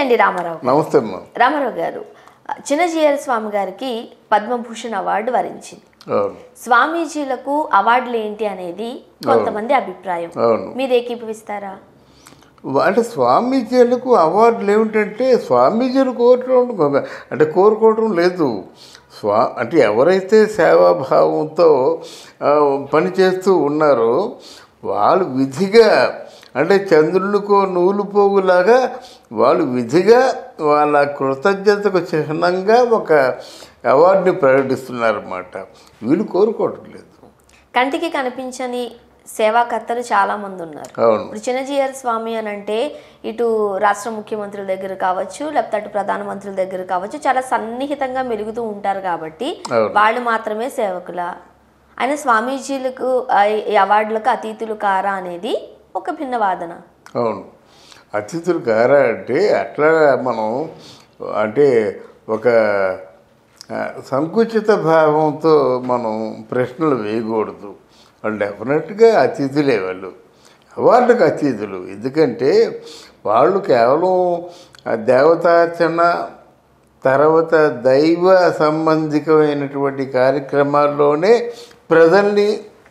అండి రామారావు నమస్తే అమ్మా రామారావు గారు చిన్నజీయర్ స్వామి గారికి పద్మభూషణ్ అవార్డు వరించింది అవును స్వామీజీలకు అవార్డులు ఏంటి అనేది కొంతమంది అభిప్రాయం అవును మీరు ఏకీభవిస్తారా అంటే స్వామీజీలకు అవార్డులు ఏమిటంటే స్వామీజీలు కోరుకోవడం అంటే కోరుకోవడం లేదు స్వా అంటే ఎవరైతే సేవాభావంతో ఆ, పనిచేస్తూ ఉన్నారో వాళ్ళు విధిగా అంటే చంద్రునికో నూలు పోగులాగా వాళ్ళు విధిగా వాళ్ళ కృతజ్ఞతకు చిహ్నంగా ఒక అవార్డుని ప్రకటిస్తున్నారన్నమాట వీళ్ళు కోరుకోవడం లేదు కంటికి కనిపించని సేవాకర్తలు చాలా మంది ఉన్నారు అవును ఇప్పుడు చిన్నజీయర్ స్వామి అని అంటే ఇటు రాష్ట్ర ముఖ్యమంత్రుల దగ్గర కావచ్చు లేకపోతే అటు ప్రధానమంత్రుల దగ్గర కావచ్చు చాలా సన్నిహితంగా మెలుగుతూ ఉంటారు కాబట్టి అవును. వాళ్ళు మాత్రమే సేవకుల ఆయన స్వామీజీలకు ఆ, ఈ అవార్డులకు అతీతులు కారా అనేది ఒక భిన్న వాదన అవును అతిథులు గారా అంటే అట్లా మనం అంటే ఒక ఆ, సంకుచిత భావంతో మనం ప్రశ్నలు వేయకూడదు వాళ్ళు డెఫినెట్గా అతిథులే వాళ్ళు అవార్డుకు అతిథులు ఎందుకంటే వాళ్ళు కేవలం ఆ దేవతార్చన తర్వాత దైవ సంబంధికమైనటువంటి కార్యక్రమాల్లోనే ప్రజల్ని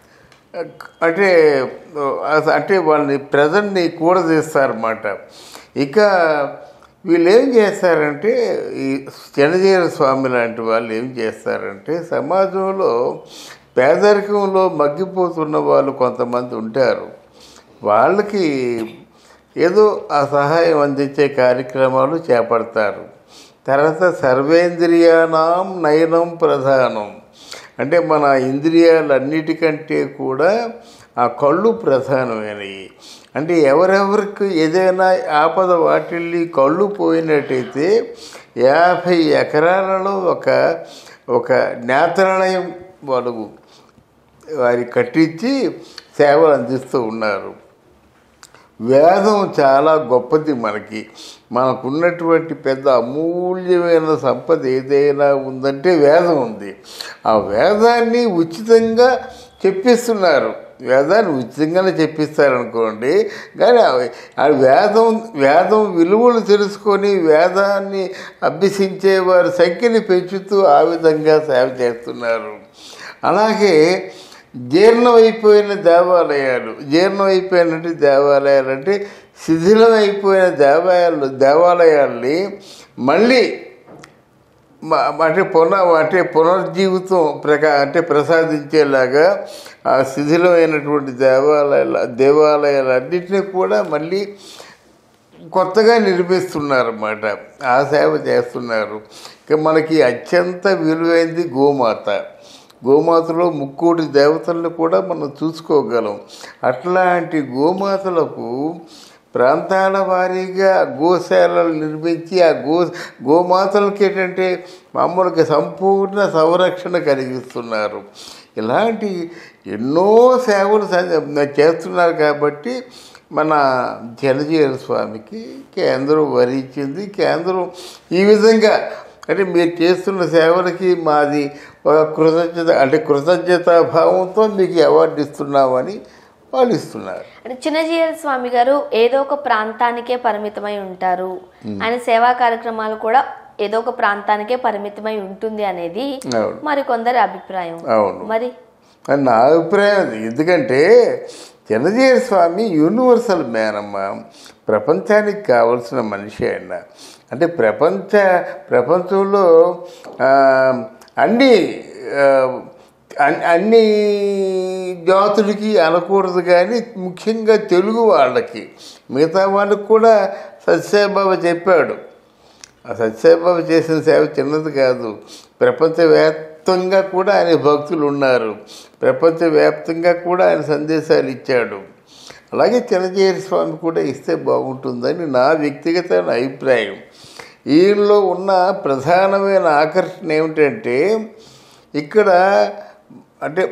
అంటే అంటే వాళ్ళని ప్రజల్ని కూడదీస్తారన్నమాట ఇక వీళ్ళు ఏం చేస్తారంటే ఈ చెనజీర స్వామి లాంటి వాళ్ళు ఏం చేస్తారంటే సమాజంలో పేదరికంలో మగ్గిపోతున్న వాళ్ళు కొంతమంది ఉంటారు వాళ్ళకి ఏదో ఆ సహాయం అందించే కార్యక్రమాలు చేపడతారు తర్వాత సర్వేంద్రియానాం నయనం ప్రధానం అంటే మన ఇంద్రియాలన్నిటికంటే కూడా ఆ కళ్ళు ప్రధానమైనవి అంటే ఎవరెవరికి ఏదైనా ఆపద వాటిల్లి కళ్ళు పోయినట్టయితే యాభై ఎకరాలలో ఒక ఒక నేత్రాలయం వాళ్ళు వారి కట్టించి సేవలు అందిస్తూ ఉన్నారు వేదం చాలా గొప్పది మనకి మనకున్నటువంటి పెద్ద అమూల్యమైన సంపద ఏదైనా ఉందంటే వేదం ఉంది ఆ వేదాన్ని ఉచితంగా చెప్పిస్తున్నారు వేదాన్ని ఉచితంగానే చెప్పిస్తారనుకోండి కానీ ఆ- ఆ వేదం వేదం విలువలు తెలుసుకొని వేదాన్ని అభ్యసించే వారి సంఖ్యని పెంచుతూ ఆ విధంగా సేవ చేస్తున్నారు అలాగే జీర్ణమైపోయిన దేవాలయాలు జీర్ణమైపోయినట్టు దేవాలయాలు అంటే శిథిలమైపోయిన దేవాలయాలు దేవాలయాల్ని మళ్ళీ మ- అంటే పునః అంటే పునర్జీవితం ప్రకా అంటే ప్రసాదించేలాగా ఆ శిథిలమైనటువంటి దేవాలయాల దేవాలయాలన్నింటినీ కూడా మళ్ళీ కొత్తగా నిర్మిస్తున్నారన్నమాట ఆ సేవ చేస్తున్నారు ఇక మనకి అత్యంత విలువైంది గోమాత గోమాతలో ముక్కోటి దేవతలను కూడా మనం చూసుకోగలం అట్లాంటి గోమాతలకు ప్రాంతాల వారీగా గోశాలలు నిర్మించి ఆ గో గోమాతలకి ఏంటంటే మామూలుగా సంపూర్ణ సంరక్షణ కలిగిస్తున్నారు ఇలాంటి ఎన్నో సేవలు స- చేస్తున్నారు కాబట్టి మన జలజీవన స్వామికి కేంద్రం వరించింది కేంద్రం ఈ విధంగా అంటే మీరు చేస్తున్న సేవలకి మాది ఒక కృతజ్ఞత అంటే కృతజ్ఞత భావంతో మీకు అవార్డు ఇస్తున్నామని వాళ్ళు ఇస్తున్నారు అంటే చిన్నజీయర్ స్వామి గారు ఏదో ఒక ప్రాంతానికే పరిమితమై ఉంటారు ఆయన సేవా కార్యక్రమాలు కూడా ఏదో ఒక ప్రాంతానికే పరిమితమై ఉంటుంది అనేది అవును మరి కొందరి అభిప్రాయం అవును మరి అని నా అభిప్రాయం అది ఎందుకంటే చిన్నజీర స్వామి యూనివర్సల్ మ్యాన్ అమ్మ ప్రపంచానికి కావలసిన మనిషి ఆయన అంటే ప్రపంచ ప్రపంచంలో ఆ, అన్ని ఆ, అన్- అన్ని జాతులకి అనకూడదు కానీ ముఖ్యంగా తెలుగు వాళ్ళకి మిగతా వాళ్ళకి కూడా సత్యబాబా చెప్పాడు ఆ సత్యబాబు చేసిన సేవ చిన్నది కాదు ప్రపంచవ్యాప్తంగా కూడా ఆయన భక్తులు ఉన్నారు ప్రపంచవ్యాప్తంగా కూడా ఆయన సందేశాలు ఇచ్చాడు అలాగే చిన్నజీరి స్వామి కూడా ఇస్తే బాగుంటుందని నా వ్యక్తిగత అభిప్రాయం ఈయనలో ఉన్న ప్రధానమైన ఆకర్షణ ఏమిటంటే ఇక్కడ అంటే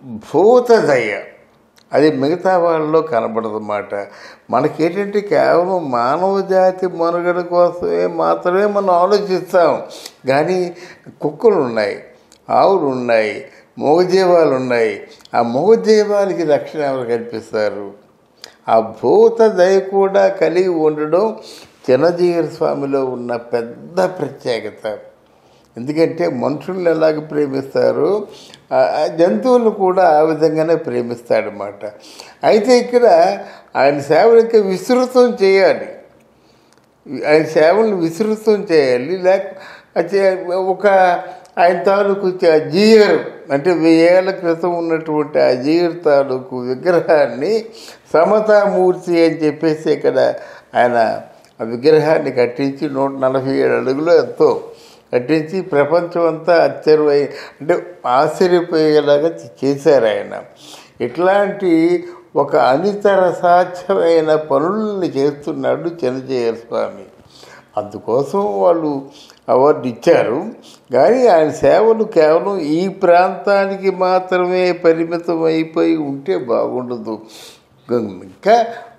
భూతదయ అది మిగతా వాళ్ళలో కనబడదన్నమాట మనకేంటంటే కేవలం మానవ జాతి మనుగడ కోసమే మాత్రమే మనం ఆలోచిస్తాం కానీ కుక్కలు ఉన్నాయి ఆవులు ఉన్నాయి మూగజీవాలు ఉన్నాయి ఆ మూగజీవాలకి రక్షణ ఎవరు కల్పిస్తారు ఆ భూత దయ కూడా కలిగి ఉండడం చిన్నజీయర్ స్వామిలో ఉన్న పెద్ద ప్రత్యేకత ఎందుకంటే మనుషుల్ని ఎలాగ ప్రేమిస్తారో ఆ- ఆ జంతువులు కూడా ఆ విధంగానే ప్రేమిస్తాడనమాట అయితే ఇక్కడ ఆయన సేవలు ఇంకా విస్తృతం చేయాలి ఆయన సేవలను విస్తృతం చేయాలి లేక అయితే ఒక ఆయన తాలూకు చ- జీయర్ అంటే వెయ్యేళ్ల క్రితం ఉన్నటువంటి ఆ జీయర్ తాలూకు విగ్రహాన్ని సమతామూర్తి అని చెప్పేసి ఇక్కడ ఆయన ఆ విగ్రహాన్ని కట్టించి నూట నలభై ఏడు అడుగులు ఎంతో కట్టించి ప్రపంచం అంతా ఆశ్చర్యమై అంటే ఆశ్చర్యపోయేలాగా చేశారు ఆయన ఇట్లాంటి ఒక అనితర సాధ్యమైన పనుల్ని చేస్తున్నాడు చిన్నజీయర్ స్వామి అందుకోసం వాళ్ళు అవార్డు ఇచ్చారు కానీ ఆయన సేవలు కేవలం ఈ ప్రాంతానికి మాత్రమే పరిమితం అయిపోయి ఉంటే బాగుండదు ఇంకా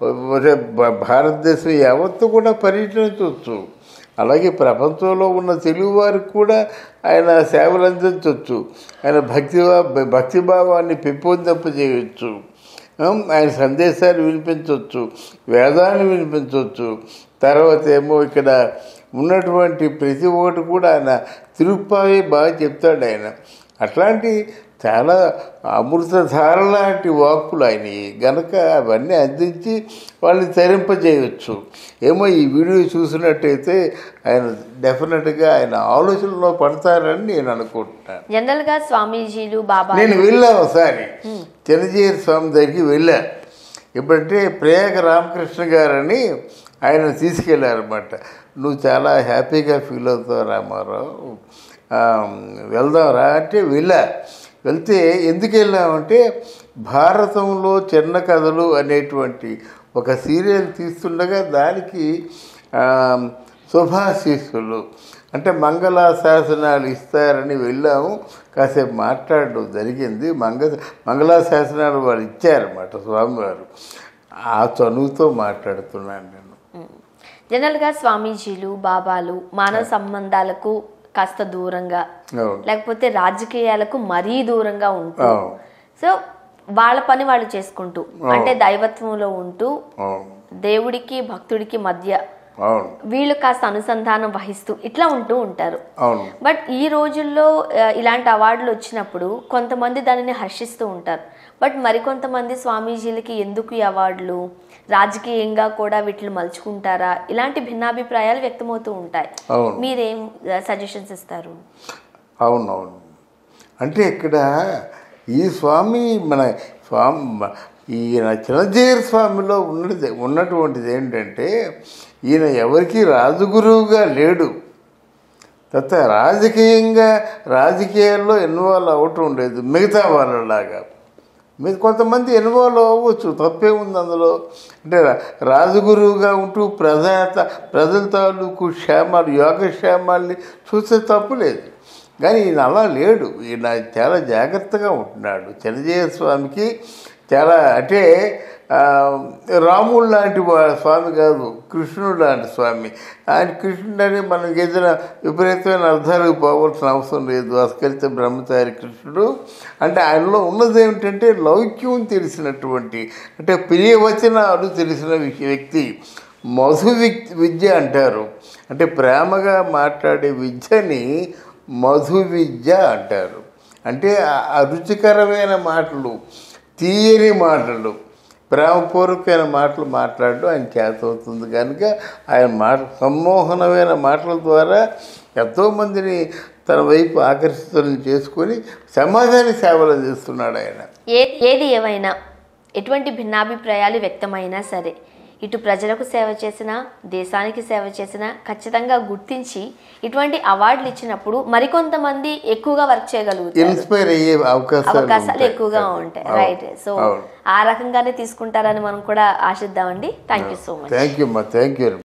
భ- భారతదేశం యావత్తు కూడా పర్యటించవచ్చు అలాగే ప్రపంచంలో ఉన్న తెలుగు వారికి కూడా ఆయన సేవలు అందించవచ్చు ఆయన భక్తి భక్తిభావాన్ని పెంపొందింపజేయవచ్చు ఉం, ఆయన సందేశాలు వినిపించవచ్చు వేదాన్ని వినిపించవచ్చు తర్వాత ఏమో ఇక్కడ ఉన్నటువంటి ప్రతి ఒక్కటి కూడా ఆయన తిరుప్పావి బాగా చెప్తాడు ఆయన అట్లాంటి చాలా అమృతధార లాంటి వాక్కులు ఆయన గనక అవన్నీ అందించి వాళ్ళని తరింపజేయవచ్చు ఏమో ఈ వీడియో చూసినట్టయితే ఆయన డెఫినెట్గా ఆయన ఆలోచనలో పడతారని నేను అనుకుంటున్నాను జనరల్ గా స్వామీజీలు బాబా నేను వెళ్ళా ఒకసారి చిన్నజీవి స్వామి దగ్గరికి వెళ్ళా ఇప్పుడంటే ప్రేయక రామకృష్ణ గారని ఆయన తీసుకెళ్ళారన్నమాట నువ్వు చాలా హ్యాపీగా ఫీల్ అవుతావు రామారావు ఆ, వెళ్దాంరా అంటే వెళ్ళా వెళ్తే ఎందుకు వెళ్ళామంటే భారతంలో చిన్న కథలు అనేటువంటి ఒక సీరియల్ తీస్తుండగా దానికి ఆ, శుభాశీస్సులు అంటే మంగళ శాసనాలు ఇస్తారని వెళ్ళాము కాసేపు మాట్లాడడం జరిగింది మంగ మంగళా శాసనాలు వాళ్ళు ఇచ్చారన్నమాట స్వామివారు ఆ చనువుతో మాట్లాడుతున్నాను నేను జనరల్ గా స్వామీజీలు బాబాలు మానవ సంబంధాలకు కాస్త దూరంగా అవును లేకపోతే రాజకీయాలకు మరీ దూరంగా ఉంటూ అవును సో వాళ్ళ పని వాళ్ళు చేసుకుంటూ అంటే దైవత్వంలో ఉంటూ అవును దేవుడికి భక్తుడికి మధ్య అవును వీళ్ళు కాస్త అనుసంధానం వహిస్తూ ఇట్లా ఉంటూ ఉంటారు అవును బట్ ఈ రోజుల్లో ఆ, ఇలాంటి అవార్డులు వచ్చినప్పుడు కొంతమంది దానిని హర్షిస్తూ ఉంటారు బట్ మరికొంతమంది స్వామీజీలకి ఎందుకు ఈ అవార్డులు రాజకీయంగా కూడా వీటిని మలుచుకుంటారా ఇలాంటి భిన్నాభిప్రాయాలు వ్యక్తమవుతూ ఉంటాయి అవును మీరేం సజెషన్స్ ఇస్తారు అవునవును అంటే ఇక్కడ ఈ స్వామి మన స్వామి ఈయన చిన్నజీర స్వామిలో ఉన్నది ఉన్నటువంటిది ఏంటంటే ఈయన ఎవరికి రాజగురువుగా లేడు తర్వాత రాజకీయంగా రాజకీయాల్లో ఇన్వాల్వ్ అవటం లేదు మిగతా వాళ్ళలాగా మీరు కొంతమంది ఇన్వాల్వ్ అవ్వచ్చు తప్పే ఉంది అందులో అంటే రా- రాజగురువుగా ఉంటూ ప్రజా ప్రజల తాలూకు క్షేమాలు యోగక్షేమాల్ని చూస్తే తప్పు లేదు కానీ ఈయన అలా లేడు ఈయన చాలా జాగ్రత్తగా ఉంటున్నాడు చిరంజీవి స్వామికి చాలా అంటే ఆ, రాముడు లాంటి వా- స్వామి కాదు కృష్ణుడు లాంటి స్వామి ఆయన కృష్ణుడు అని మనకి ఏదైనా విపరీతమైన అర్థాలకు పోవాల్సిన అవసరం లేదు అస్కరిత బ్రహ్మచారి కృష్ణుడు అంటే ఆయనలో ఉన్నది ఏమిటంటే లౌక్యం తెలిసినటువంటి అంటే ప్రియవచనాలు తెలిసిన విష- వ్యక్తి మధు విక్- విద్య అంటారు అంటే ప్రేమగా మాట్లాడే విద్యని మధు విద్య అంటారు అంటే ఆ- ఆ రుచికరమైన మాటలు తీయని మాటలు ప్రేమపూర్వకమైన మాటలు మాట్లాడడం ఆయన చేతవుతుంది కనుక ఆయన మాట సమ్మోహనమైన మాటల ద్వారా ఎంతోమందిని తన వైపు ఆకర్షితులను చేసుకొని సమాజానికి సేవలు అందిస్తున్నాడు ఆయన ఏ ఏది ఏవైనా ఎటువంటి భిన్నాభిప్రాయాలు వ్యక్తమైనా సరే ఇటు ప్రజలకు సేవ చేసినా దేశానికి సేవ చేసినా ఖచ్చితంగా గుర్తించి ఇటువంటి అవార్డులు ఇచ్చినప్పుడు మరికొంతమంది ఎక్కువగా వర్క్ చేయగలుగుతారు ఇన్స్పైర్ అయ్యే అవకాశాలు అవకాశాలు ఉంటాయి. ఎక్కువగా ఉంటాయి అవును. రైట్ సో అవును ఆ రకంగానే తీసుకుంటారని మనం కూడా ఆశిద్దామండి thank you so much thank you అమ్మా థ్యాంక్ యూ